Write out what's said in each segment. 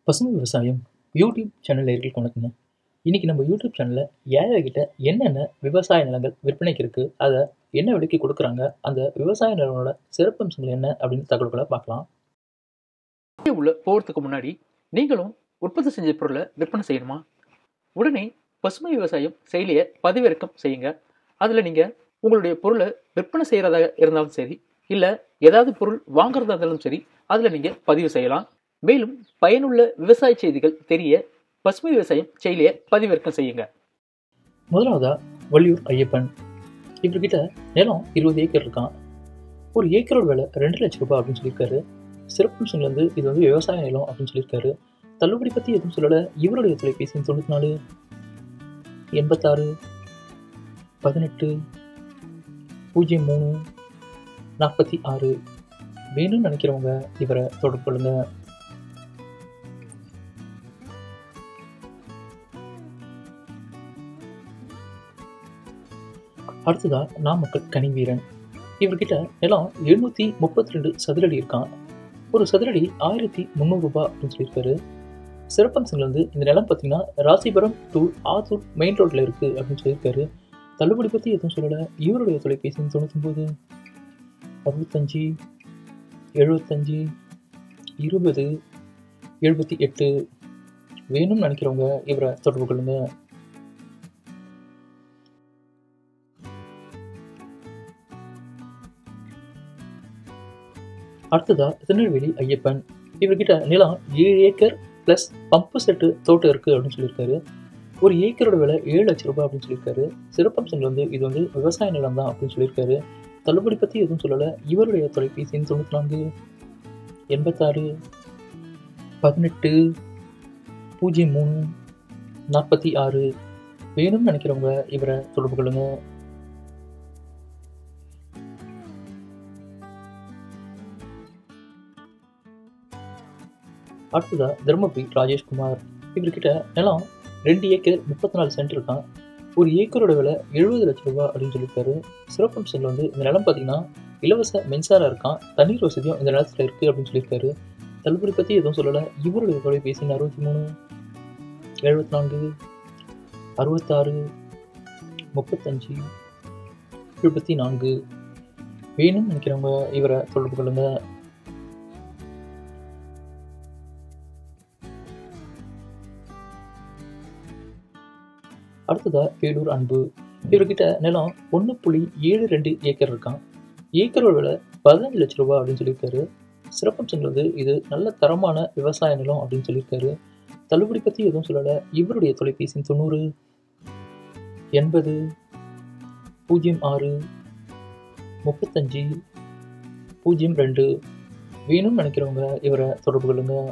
பசுமை விவசாயம் YouTube channel நேயர்களுக்கு வணக்கங்க இன்றைக்கி நம்ம யூடியூப் சேனலில் ஏழைகிட்ட என்னென்ன விவசாய நிலங்கள் விற்பனைக்கு இருக்குது அதை என்ன விலைக்கு கொடுக்குறாங்க அந்த விவசாய நிலங்களோட சிறப்பம்சங்கள் என்ன அப்படின்னு தகவல்களை பார்க்கலாம் உள்ள போகிறதுக்கு முன்னாடி நீங்களும் உற்பத்தி செஞ்ச பொருளை விற்பனை செய்யணுமா உடனே பசுமை விவசாயம் செயலியை பதிவிறக்கம் செய்யுங்க அதில் நீங்கள் உங்களுடைய பொருளை விற்பனை செய்கிறதாக இருந்தாலும் சரி இல்லை ஏதாவது பொருள் வாங்குறதா இருந்தாலும் சரி அதில் நீங்கள் பதிவு செய்யலாம் மேலும் பயனுள்ள விவசாய செய்திகள் தெரிய பசுமை விவசாயம் செயலியை பதிவிறக்கம் செய்யுங்க முதலாவதாக வள்ளியூர் ஐயப்பன் இவர்கிட்ட நிலம் இருபது ஏக்கர் இருக்கான் ஒரு ஏக்கரோட விலை ரெண்டு லட்ச ரூபாய் அப்படின்னு சொல்லியிருக்காரு சிறப்பம்சங்கள் வந்து இது வந்து விவசாய நிலம் அப்படின்னு சொல்லியிருக்காரு தள்ளுபடி பற்றி எதுவும் சொல்லலை இவருடைய தொலைபேசி எண் தொண்ணூற்றி நாலு எண்பத்தாறு பதினெட்டு பூஜ்ஜியம் மூணு நாற்பத்தி ஆறு வேணும்னு நினைக்கிறவங்க இவரை தொடர்பு கொள்ளுங்க அடுத்ததா நாமக்கல் கனிவீரன் இவர்கிட்ட நிலம் எழுநூற்றி முப்பத்தி ரெண்டு சதுரடி இருக்கான் ஒரு சதுரடி ஆயிரத்தி முந்நூறு ரூபாய் அப்படின்னு சொல்லியிருக்காரு சிறப்பம்சங்கள் வந்து இந்த நிலம் பார்த்தீங்கன்னா ராசிபுரம் டு ஆத்தூர் மெயின் ரோட்டில் இருக்குது அப்படின்னு சொல்லியிருக்காரு தள்ளுபடி பற்றி எதுவும் சொல்லலை இவருடைய தொலைபேசி எண் தொண்ணூத்தொம்பது அறுபத்தஞ்சி எழுபத்தஞ்சி இருபது எழுபத்தி எட்டு வேணும்னு நினைக்கிறவங்க இவரை தொடர்பு கொள்ளுங்க அடுத்ததா திருநெல்வேலி ஐயப்பன் இவர்கிட்ட நிலம் ஏழு ஏக்கர் ப்ளஸ் பம்பு செட்டு தோட்டம் இருக்குது அப்படின்னு சொல்லியிருக்காரு ஒரு ஏக்கரோட விலை ஏழு லட்ச ரூபாய் அப்படின்னு சொல்லியிருக்காரு சிறப்பம்சங்கள் வந்து இது வந்து விவசாய நிலம் தான் அப்படின்னு சொல்லியிருக்காரு தள்ளுபடி பற்றி எதுவும் சொல்லலை இவருடைய தொலைபேசி எண் தொண்ணூற்றி நான்கு எண்பத்தாறு பதினெட்டு பூஜ்ஜியம் மூணு நாற்பத்தி ஆறு வேணும்னு நினைக்கிறவங்க இவரை தொடர்பு கொள்ளுங்க அடுத்ததா தர்மபுரி ராஜேஷ்குமார் இவர்கிட்ட நிலம் ரெண்டு ஏக்கர் முப்பத்தி நாலு சென்ட் இருக்கான் ஒரு ஏக்கரோட விலை எழுபது லட்ச ரூபாய் அப்படின்னு சொல்லியிருக்காரு சிறப்பம்சங்கள் வந்து இந்த நிலம் பார்த்தீங்கன்னா இலவச மின்சாரம் இருக்கான் தண்ணீர் வசதியும் இந்த நிலத்தில் இருக்குது அப்படின்னு சொல்லியிருக்காரு தள்ளுபடி பற்றி எதுவும் சொல்லலை இவருடைய தொலைபேசி அறுபத்தி மூணு எழுபத்தி நான்கு அறுபத்தாறு முப்பத்தஞ்சு எழுபத்தி நான்கு வேணும்னு நினைக்கிறவங்க இவரை தொடர்பு கொள்ளுங்கள் அடுத்ததா வேலூர் அன்பு இவர்கிட்ட நிலம் ஒன்று புள்ளி ஏழு ரெண்டு ஏக்கர் இருக்கான் ஏக்கரோட விலை பதினஞ்சு லட்ச ரூபாய் அப்படின்னு சொல்லியிருக்காரு சிறப்பம்சங்கள் வந்து இது நல்ல தரமான விவசாய நிலம் அப்படின்னு சொல்லியிருக்காரு தள்ளுபடி பற்றி எதுவும் சொல்லலை இவருடைய தொலைபேசி தொண்ணூறு எண்பது பூஜ்ஜியம் ஆறு முப்பத்தஞ்சு பூஜ்ஜியம் ரெண்டு வேணும்னு நினைக்கிறவங்க இவரை தொடர்பு கொள்ளுங்கள்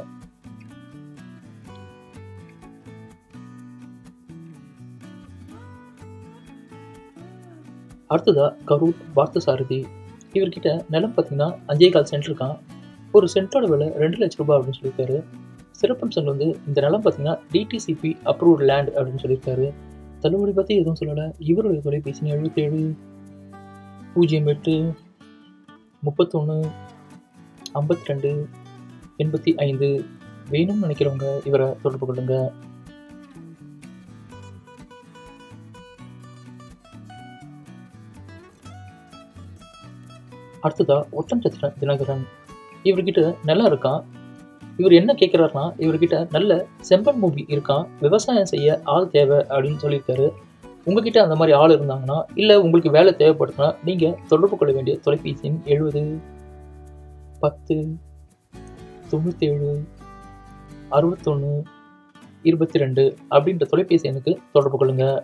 அடுத்ததா கரூர் பார்த்தசாரதி இவர்கிட்ட நிலம் பார்த்தீங்கன்னா அஞ்சே கால் சென்ட் இருக்கான் ஒரு சென்ட்டோட விலை ரெண்டு லட்ச ரூபாய் அப்படின்னு சொல்லியிருக்காரு சிறப்பம்சங்கள் வந்து இந்த நிலம் பார்த்தீங்கன்னா டிடிசிபி அப்ரூவ்ட் லேண்ட் அப்படின்னு சொல்லியிருக்காரு தள்ளுபடி பற்றி எதுவும் சொல்லலை இவருடைய தொலைபேசி எழுபத்தேழு பூஜ்ஜியம் எட்டு முப்பத்தொன்று ஐம்பத்தி ரெண்டு எண்பத்தி ஐந்து வேணும்னு நினைக்கிறவங்க இவரை தொடர்பு கொள்ளுங்கள் அடுத்ததா ஒட்டன்சத்திர தினகரன் இவர்கிட்ட நிலம் இருக்கான் இவர் என்ன கேட்குறாருனா இவர்கிட்ட நல்ல செம்பன் மூவி இருக்கான் விவசாயம் செய்ய ஆள் தேவை அப்படின்னு சொல்லியிருக்காரு உங்ககிட்ட அந்த மாதிரி ஆள் இருந்தாங்கன்னா இல்லை உங்களுக்கு வேலை தேவைப்படுதுன்னா நீங்கள் தொடர்பு கொள்ள வேண்டிய தொலைபேசி எண் எழுபது பத்து தொண்ணூற்றேழு அறுபத்தொன்று இருபத்தி ரெண்டு அப்படின்ற தொலைபேசி எண்ணுக்கு தொடர்பு கொள்ளுங்கள்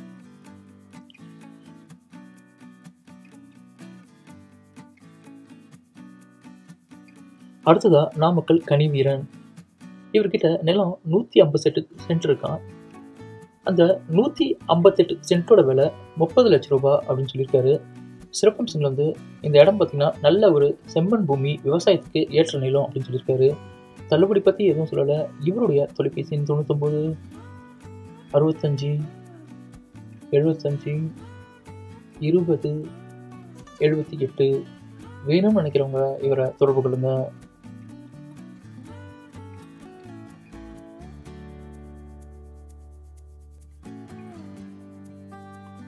அடுத்ததா நாமக்கல் கனிவீரன் இவர்கிட்ட நிலம் நூற்றி ஐம்பத்தெட்டு சென்ட் இருக்கான் அந்த நூற்றி ஐம்பத்தெட்டு சென்ட்டோட விலை முப்பது லட்ச ரூபாய் அப்படின்னு சொல்லியிருக்காரு சிறப்பம்சங்கள் வந்து இந்த இடம் பார்த்திங்கன்னா நல்ல ஒரு செம்மண் பூமி விவசாயத்துக்கு ஏற்ற நிலம் அப்படின்னு சொல்லியிருக்காரு தள்ளுபடி பற்றி எதுவும் சொல்லலை இவருடைய தொலைபேசி தொண்ணூத்தொம்பது அறுபத்தஞ்சி எழுபத்தஞ்சி இருபது எழுபத்தி எட்டு வேணும்னு நினைக்கிறவங்க இவரை தொடர்பு கொள்ளுங்கள்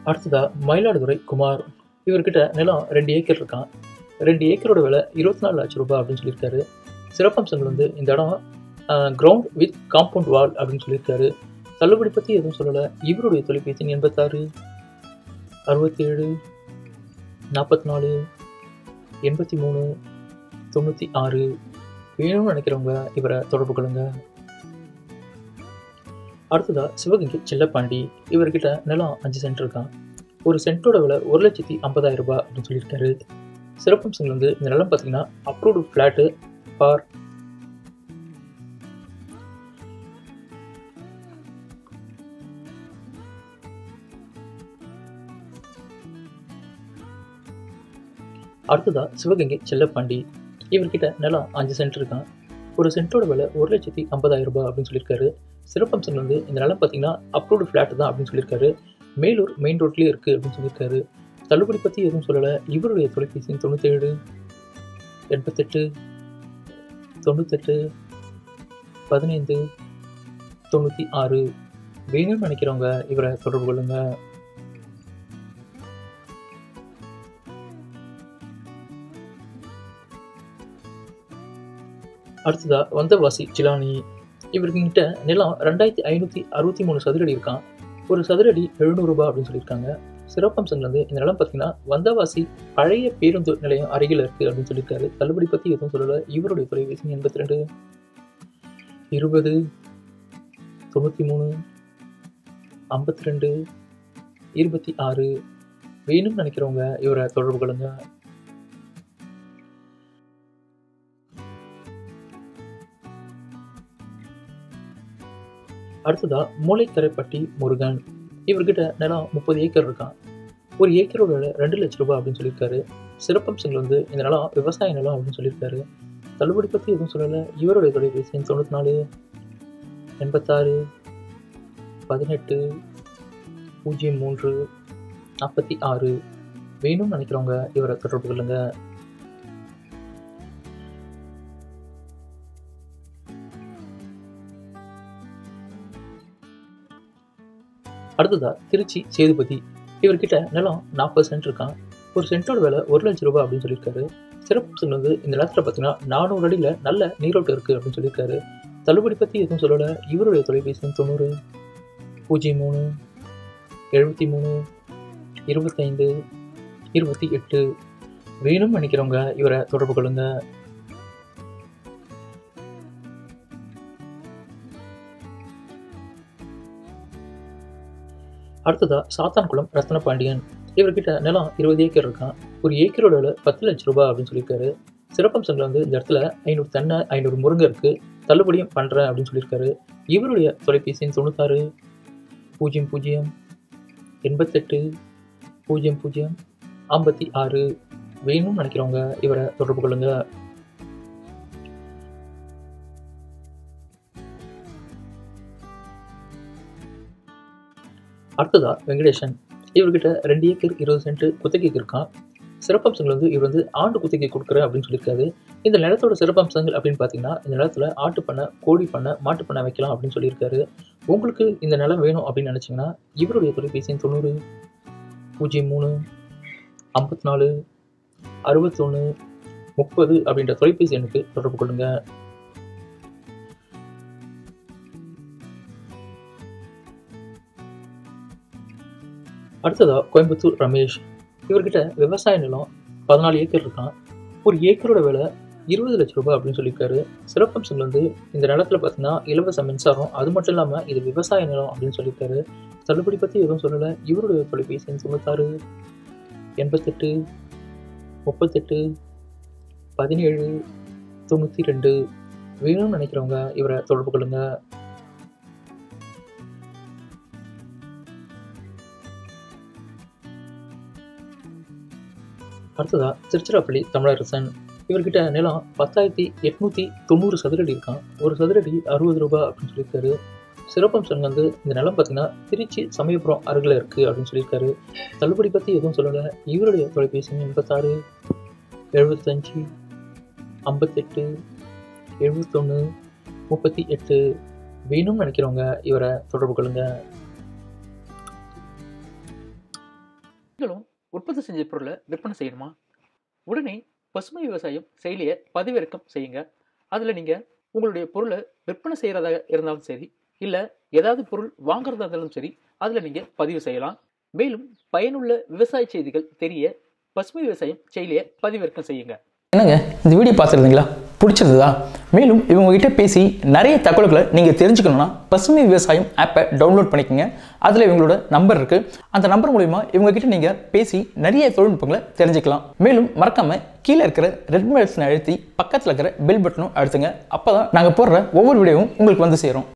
அடுத்ததா மயிலாடுதுறை குமார் இவர்கிட்ட நிலம் ரெண்டு ஏக்கர் இருக்கான் ரெண்டு ஏக்கரோட விலை இருபத்தி நாலு லட்சம் ரூபாய் அப்படின்னு சொல்லியிருக்காரு சிறப்பம்சங்கள் வந்து இந்த இடம் கிரவுண்ட் வித் காம்பவுண்ட் வால் அப்படின்னு சொல்லியிருக்காரு தள்ளுபடி பற்றி எதுவும் சொல்லலை இவருடைய தொலைபேசி எண் எண்பத்தாறு அறுபத்தேழு நாற்பத்தி நாலு எண்பத்தி மூணு தொண்ணூற்றி ஆறு வேணும்னு நினைக்கிறவங்க இவரை தொடர்பு கொள்ளுங்க அடுத்ததா சிவகங்கை செல்லப்பாண்டி இவர்கிட்ட நிலம் அஞ்சு சென்ட் இருக்கான் ஒரு சென்ட்டோட விலை ஒரு லட்சத்தி ஐம்பதாயிரம் ரூபாய் அப்படின்னு சொல்லியிருக்காரு சிறப்பம்சங்கள் வந்து இந்த நிலம் பார்த்தீங்கன்னா அப்ரூவ்டு ஃப்ளாட்டு ஃபார் அடுத்ததா சிவகங்கை செல்லப்பாண்டி இவர்கிட்ட நிலம் அஞ்சு சென்ட் இருக்கான் ஒரு சென்ட்டோட விலை ஒரு லட்சத்தி ஐம்பதாயிரம் ரூபாய் அப்படின்னு சொல்லியிருக்காரு சிறப்பம்சங்கள் வந்து இந்த நிலம் பார்த்தீங்கன்னா அப்ரூவ்டு ஃப்ளாட் தான் அப்படின்னு சொல்லியிருக்காரு மேலூர் மெயின் ரோட்லேயே இருக்குது அப்படின்னு சொல்லியிருக்காரு தள்ளுபடி பற்றி எதுவும் சொல்லலை இவருடைய தொலைபேசி தொண்ணூற்றேழு எண்பத்தெட்டு தொண்ணூத்தெட்டு பதினைந்து தொண்ணூற்றி ஆறு வேணும்னு நினைக்கிறவங்க இவரை தொடர்பு கொள்ளுங்க அடுத்ததா வந்தவாசி சிலானி இவர்கிட்ட நிலம் ரெண்டாயிரத்தி ஐநூற்றி அறுபத்தி மூணு சதுரடி இருக்கான் ஒரு சதுரடி எழுநூறுபா அப்படின்னு சொல்லியிருக்காங்க சிறப்பம்சங்கள் வந்து இந்த நிலம் பார்த்தீங்கன்னா வந்தவாசி பழைய பேருந்து நிலையம் அருகில் இருக்குது அப்படின்னு சொல்லியிருக்காரு தள்ளுபடி பற்றி எதுவும் சொல்லலை இவருடைய தொலைபேசி எண்பத்தி ரெண்டு இருபது தொண்ணூற்றி மூணு ஐம்பத்தி ரெண்டு இருபத்தி ஆறு வேணும்னு நினைக்கிறவங்க இவரை தொடர்பு கொள்ளுங்க அடுத்ததா மூளைக்கரைப்பட்டி முருகன் இவர்கிட்ட நிலம் முப்பது ஏக்கர் இருக்கான் ஒரு ஏக்கரோட விலை ரெண்டு லட்ச ரூபாய் அப்படின்னு சொல்லியிருக்காரு சிறப்பம்சங்கள் வந்து இந்த நிலம் விவசாய நிலம் அப்படின்னு சொல்லியிருக்காரு தள்ளுபடி பற்றி எதுவும் சொல்லலை இவருடைய தொலைபேசி எண் தொண்ணூற்றி நாலு எண்பத்தாறு பதினெட்டு பூஜ்ஜியம் மூன்று நாற்பத்தி ஆறு வேணும்னு நினைக்கிறவங்க இவரை தொடர்பு கொள்ளுங்க அடுத்ததா திருச்சி சேதுபதி இவர்கிட்ட நிலம் நாற்பது சென்ட் இருக்கான் ஒரு சென்ட்டோட விலை ஒரு லட்சம் ரூபாய் அப்படின்னு சொல்லியிருக்காரு சிறப்பு வந்து இந்த நிலத்தில் பார்த்தீங்கன்னா நானூறு அடியில் நல்ல நீரோட்டம் இருக்குது அப்படின்னு சொல்லியிருக்காரு தள்ளுபடி பற்றி எதுவும் சொல்லலை இவருடைய தொலைபேசி எண் தொண்ணூறு பூஜ்ஜியம் மூணு எழுபத்தி மூணு இருபத்தைந்து இருபத்தி எட்டு வேணும்னு நினைக்கிறவங்க இவரை தொடர்பு கொள்ளுங்க அடுத்ததா சாத்தான்குளம் ரத்ன பாண்டியன் இவர்கிட்ட நிலம் இருபது ஏக்கர் இருக்கான் ஒரு ஏக்கரோட விலை பத்து லட்ச ரூபாய் அப்படின்னு சொல்லியிருக்காரு சிறப்பம்சங்கள் வந்து இந்த இடத்துல ஐநூறு தென்னை ஐநூறு முருங்கை இருக்கு தள்ளுபடியும் பண்ணுறேன் அப்படின்னு சொல்லியிருக்காரு இவருடைய தொலைபேசி எண் தொண்ணூத்தாறு பூஜ்ஜியம் பூஜ்ஜியம் எண்பத்தெட்டு பூஜ்ஜியம் பூஜ்ஜியம் ஐம்பத்தி ஆறு வேணும்னு நினைக்கிறவங்க இவரை தொடர்பு கொள்ளுங்க அடுத்ததா வெங்கடேசன் இவர்கிட்ட ரெண்டு ஏக்கர் இருபது சென்ட் குத்தகைக்கு இருக்கான் சிறப்பம்சங்கள் வந்து இவர் வந்து ஆண்டு குத்தகை கொடுக்குறேன் அப்படின்னு சொல்லியிருக்காரு இந்த நிலத்தோட சிறப்பம்சங்கள் அப்படின்னு பார்த்தீங்கன்னா இந்த நிலத்துல ஆட்டு பண்ணை கோழி பண்ணை மாட்டு பண்ணை வைக்கலாம் அப்படின்னு சொல்லியிருக்காரு உங்களுக்கு இந்த நிலம் வேணும் அப்படின்னு நினச்சிங்கன்னா இவருடைய தொலைபேசி எண் தொண்ணூறு பூஜ்ஜியம் மூணு ஐம்பத்தி நாலு அறுபத்தொன்று முப்பது அப்படின்ற தொலைபேசி எண்ணுக்கு தொடர்பு கொள்ளுங்க அடுத்ததா கோயம்புத்தூர் ரமேஷ் இவர்கிட்ட விவசாய நிலம் பதினாலு ஏக்கர் இருக்கான் ஒரு ஏக்கரோட விலை இருபது லட்ச ரூபாய் அப்படின்னு சொல்லியிருக்காரு சிறப்பம்சங்கள் வந்து இந்த நிலத்துல பார்த்தீங்கன்னா இலவச மின்சாரம் அது மட்டும் இல்லாமல் இது விவசாய நிலம் அப்படின்னு சொல்லியிருக்காரு தள்ளுபடி பற்றி எதுவும் சொல்லலை இவருடைய தொலைபேசி எண் தொண்ணூத்தாறு எண்பத்தெட்டு முப்பத்தெட்டு பதினேழு தொண்ணூற்றி ரெண்டு வேணும்னு நினைக்கிறவங்க இவரை தொடர்பு கொள்ளுங்க அடுத்ததா திருச்சிராப்பள்ளி தமிழரசன் இவர்கிட்ட நிலம் பத்தாயிரத்தி எட்நூற்றி தொண்ணூறு சதுரடி இருக்கான் ஒரு சதுரடி அறுபது ரூபாய் அப்படின்னு சொல்லியிருக்காரு சிறப்பம்சன் வந்து இந்த நிலம் பார்த்தீங்கன்னா திருச்சி சமயபுரம் அருகில் இருக்குது அப்படின்னு சொல்லியிருக்காரு தள்ளுபடி பற்றி எதுவும் சொல்லலை இவருடைய தொலைபேசி எண் எண்பத்தாறு எழுபத்தஞ்சு ஐம்பத்தெட்டு எழுபத்தொன்று முப்பத்தி எட்டு வேணும்னு நினைக்கிறவங்க இவரை தொடர்பு கொள்ளுங்க நீங்களும் உற்பத்தி செஞ்ச பொருளை விற்பனை செய்யணுமா உடனே பசுமை விவசாயம் செயலியை பதிவிறக்கம் செய்யுங்க அதில் நீங்கள் உங்களுடைய பொருளை விற்பனை செய்கிறதா இருந்தாலும் சரி இல்லை ஏதாவது பொருள் வாங்குறதா இருந்தாலும் சரி அதில் நீங்கள் பதிவு செய்யலாம் மேலும் பயனுள்ள விவசாய செய்திகள் தெரிய பசுமை விவசாயம் செயலியை பதிவிறக்கம் செய்யுங்க என்னங்க இந்த வீடியோ பார்த்துருந்தீங்களா பிடிச்சிருந்ததா மேலும் இவங்க கிட்ட பேசி நிறைய தகவல்களை நீங்கள் தெரிஞ்சுக்கணும்னா பசுமை விவசாயம் ஆப்பை டவுன்லோட் பண்ணிக்கோங்க அதில் இவங்களோட நம்பர் இருக்குது அந்த நம்பர் மூலிமா இவங்க கிட்ட நீங்கள் பேசி நிறைய தொழில்நுட்பங்களை தெரிஞ்சுக்கலாம் மேலும் மறக்காமல் கீழே இருக்கிற ரெட் பட்டனை அழுத்தி பக்கத்தில் இருக்கிற பெல் பட்டனும் அழுத்துங்க அப்போ தான் நாங்கள் போடுற ஒவ்வொரு வீடியோவும் உங்களுக்கு வந்து சேரும்